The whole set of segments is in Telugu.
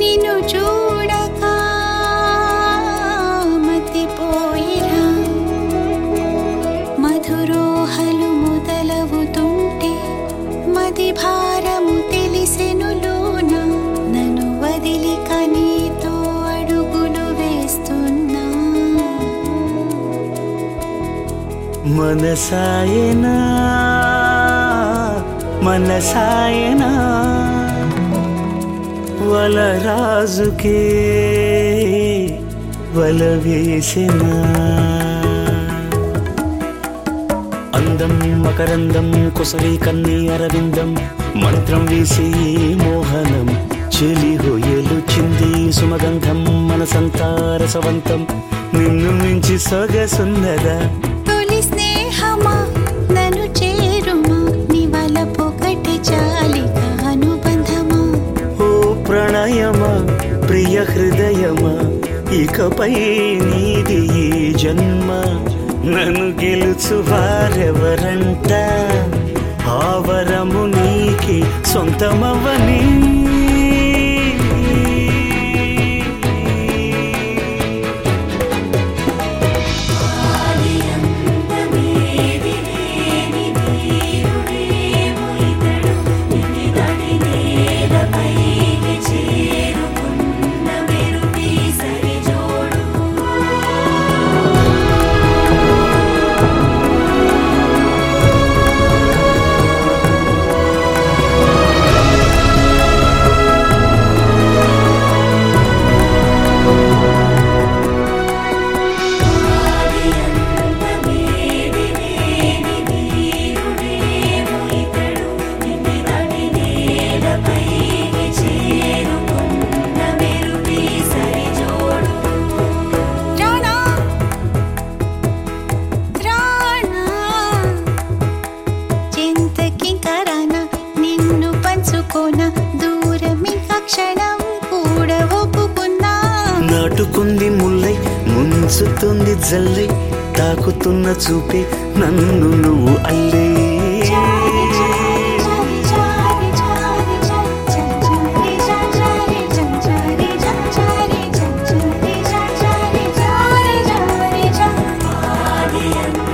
నిన్ను చూడక మతిపోయిరా మధురోహలు మొదలవుతుంటే మది భారము తెలిసెనులోన నన్ను వదిలి కనీతో అడుగులు వేస్తున్నా మనసాయనా మనసాయనా వల రాజుకే వల వేసిన అందం మకరందం కుసరి కన్ని అరవిందం మంత్రం వేసి మోహనం చెలి హొయ్యలు చింది సుమగంధం మనసంతా రసవంతం నిన్ను మించి సొగసున్నదా తొలి స్నేహమా నన్ను చేరుమా నివల పొగటి చాలిక అనుబంధమా ఓ ప్రణయమా ప్రియ హృదయమా ఇకపై నీది ఈ జన్మ నన్ను గెలుచు వారెవరంట ఆవరము నీకి సొంతమవని రాణా రాణా చింతకింకరానా నిన్ను పంచుకోన దూరమింక క్షణం కూడా ఒప్పుకున్నా నాటుకుంది ముల్లై ముంచుతుంది జల్లై తాకుతున్న చూపే నన్ను నువ్వు అల్లే చారి చారి చారి చారి చారి చారి చారి చారి చారి చారి చారి చారి చారి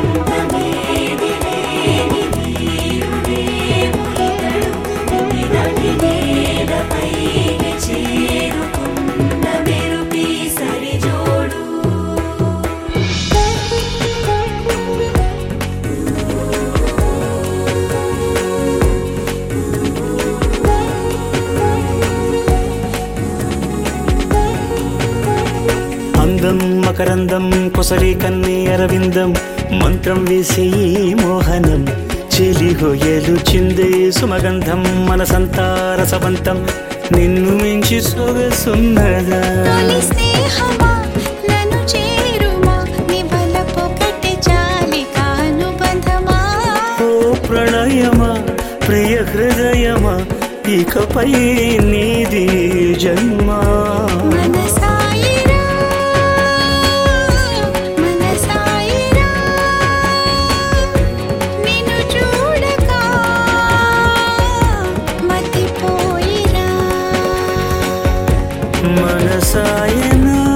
అందం మకరందం కొసరి కన్ని అరవిందం మంత్రం వేసే ఈ మోహనం చెలి హొయ్యలు చిందే సుమగంధం మనసంతా రసవంతం నిన్ను మించి సొగసున్నదా తొలి స్నేహమా నన్ను చేరుమా నివల పొగటి చాలిక అనుబంధమా ఓ ప్రణయమా ప్రియ హృదయమా ఇకపై నీది జన్మా మనసాయిరా మనసాయిరా నిన్ను చూడక మతిపోయిరా మనసాయనా